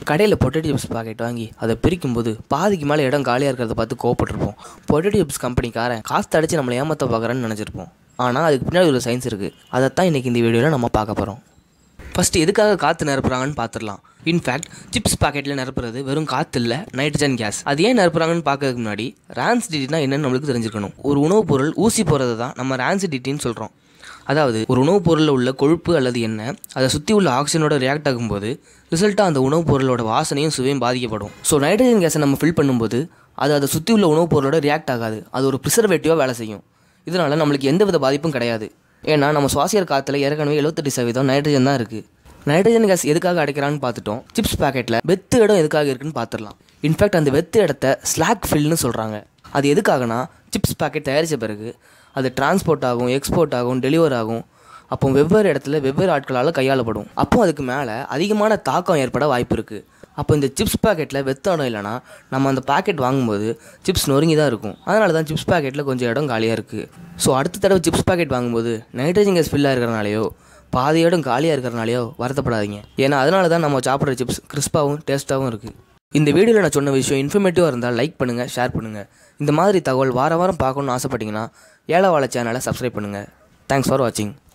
கடையில் potato chips packet வாங்கி அதை பிரிக்கும்போது பாதிக்கு மேலே இடம் காலியாக இருக்கிறத பார்த்து கோவப்பட்டிருப்போம் பொட்டேட்டோ சிப்ஸ் கம்பெனிக்காரன் காசு அடிச்சு நம்மளை ஏமாற்ற பார்க்குறேன்னு நினச்சிருப்போம் ஆனால் அதுக்கு பின்னாடி ஒரு சயின்ஸ் இருக்குது அதைத்தான் இன்றைக்கி இந்த வீடியோவில் நம்ம பார்க்க போகிறோம் ஃபஸ்ட்டு எதுக்காக காற்று நிரப்புறாங்கன்னு பார்த்துடலாம் இன்ஃபேக்ட் சிப்ஸ் பாக்கெட்டில் நிரப்புறது வெறும் காற்று இல்லை நைட்ரஜன் கேஸ் அது ஏன் நிரப்புறாங்கன்னு பார்க்கறதுக்கு முன்னாடி ரான்சிடிட்டினா என்னன்னு நம்மளுக்கு தெரிஞ்சிருக்கணும் ஒரு உணவுப் பொருள் ஊசி போகிறது தான் நம்ம ரான்சிடிட்டின்னு சொல்கிறோம் அதாவது ஒரு உணவுப் பொருளில் உள்ள கொழுப்பு அல்லது எண்ணெய் அதை சுற்றி உள்ள ஆக்சிஜனோட ரியாக்ட் ஆகும்போது ரிசல்ட்டாக அந்த உணவுப் பொருளோட வாசனையும் சுவையும் பாதிக்கப்படும் ஸோ நைட்ரஜன் கேஸை நம்ம ஃபில் பண்ணும்போது அது அதை சுற்றி உள்ள உணவுப் பொருளோட ரியாக்ட் ஆகாது அது ஒரு ப்ரிசர்வேட்டிவாக வேலை செய்யும் இதனால் நம்மளுக்கு எந்தவித பாதிப்பும் கிடையாது ஏன்னா நம்ம சுவாசிக்கிற காற்றுல ஏற்கனவே எழுபத்தெட்டு சதவீதம் நைட்ரஜன் தான் இருக்குது நைட்ரஜன் கேஸ் எதுக்காக அடைக்கிறான்னு பார்த்துட்டோம் சிப்ஸ் பேக்கெட்டில் வெத்து இடம் எதுக்காக இருக்குன்னு பார்த்துடலாம் இன்ஃபேக்ட் அந்த வெத்து இடத்த ஸ்லாக் ஃபில்னு சொல்கிறாங்க அது எதுக்காகனா சிப்ஸ் பேக்கெட் தயாரித்த பிறகு அது டிரான்ஸ்போர்ட் ஆகும் எக்ஸ்போர்ட் ஆகும் டெலிவர் ஆகும் அப்போ வெவ்வேறு இடத்துல வெவ்வேறு ஆட்களால் கையாளப்படும் அப்போ அதுக்கு மேலே அதிகமான தாக்கம் ஏற்பட வாய்ப்பு இருக்குது அப்போ இந்த சிப்ஸ் பேக்கெட்டில் வெத்த இடம் இல்லைனா நம்ம அந்த பேக்கெட் வாங்கும்போது சிப்ஸ் நொறுங்கி தான் இருக்கும் அதனால தான் சிப்ஸ் பேக்கெட்டில் கொஞ்சம் இடம் காலியாக இருக்குது ஸோ அடுத்த தடவை சிப்ஸ் பேக்கெட் வாங்கும்போது நைட்ரஜன் கேஸ் ஃபில்லாக இருக்கிறனாலையோ பாதி இடம் காலியாக இருக்கிறனாலையோ வருத்தப்படாதீங்க ஏன்னா அதனால தான் நம்ம சாப்பிட்ற சிப்ஸ் கிறிஸ்பாகவும் டேஸ்ட்டாகவும் இருக்குது இந்த வீடியோவில் நான் சொன்ன விஷயம் இன்ஃபர்மேட்டிவாக இருந்தால் லைக் பண்ணுங்கள் ஷேர் பண்ணுங்கள் இந்த மாதிரி தகவல் வார வாரம் பார்க்கணுன்னு ஆசைப்பட்டீங்கன்னா ஏழை வாழ சேனலை சப்ஸ்கிரைப் பண்ணுங்கள் தேங்க்ஸ் ஃபார் வாட்சிங்